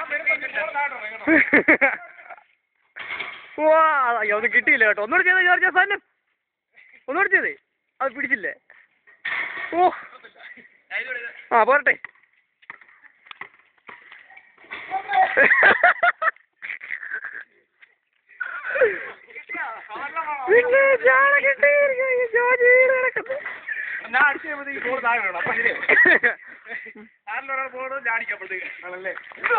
വാ അയ്യോ ഒന്നും കിട്ടിയില്ല കേട്ടോ ഒന്നുകൂടെ ചെയ്തേ ജോർജ് സാധനം ഒന്നുകൂടെ ചെയ്തേ അത് പിടിച്ചില്ലേ ഓ ആ പോരട്ടെ പിന്നെ ചാണ കിട്ടിയിരിക്കുന്നു ജോർജ് വീട് കിടക്കുന്നു ഞാൻ അടിച്ചു കഴിയുമ്പോഴത്തേക്ക് ബോൾ താഴെ വീണു അപ്പൊ ശരി ആരിലൊരാൾ ബോൾ ചാടിക്കപ്പോഴത്തേക്ക് ആണല്ലേ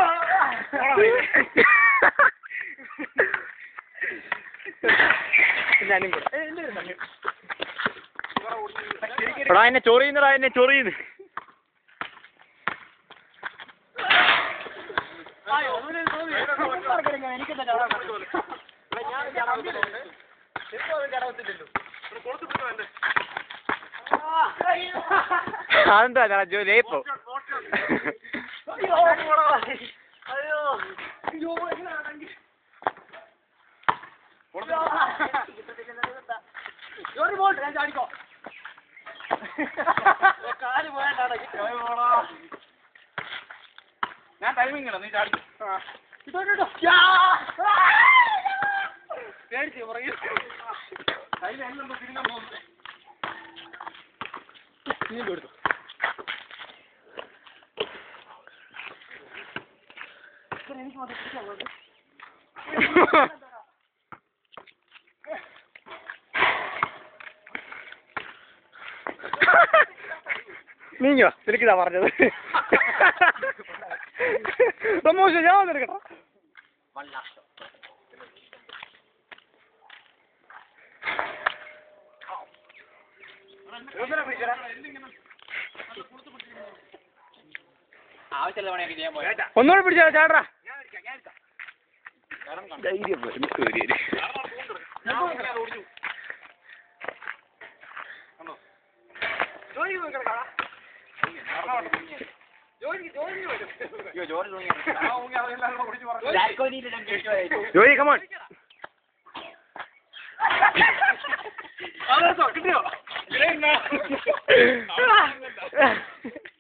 ഞാനും കൂടെ എടാ എന്നെ ചൊറിയുന്നടാ എന്നെ ചൊറിയുന്നു അതെന്താ ജോ ലേപ്പോ ഞാൻ ടൈമിംഗ് ഇടാം നീ ചാടി പേടിച്ച് പുറകിൽ കയ്യിൽ എല്ലാം തിരിഞ്ഞാൽ പോകുന്നു നീങ്ങോ നിനക്കിതാ പറഞ്ഞത് പ്രമോശ ഞാൻ വന്നെടുക്കട്ടോ ആവശ്യമുള്ള പണിയൊക്കെ ചെയ്യാൻ പോയാ ഒന്നുകൂടെ പിടിച്ചാ ചാടാ ധൈര്യം വരുന്നു കേറിയത് ജോലി കമോൺ കിട്ടിയോ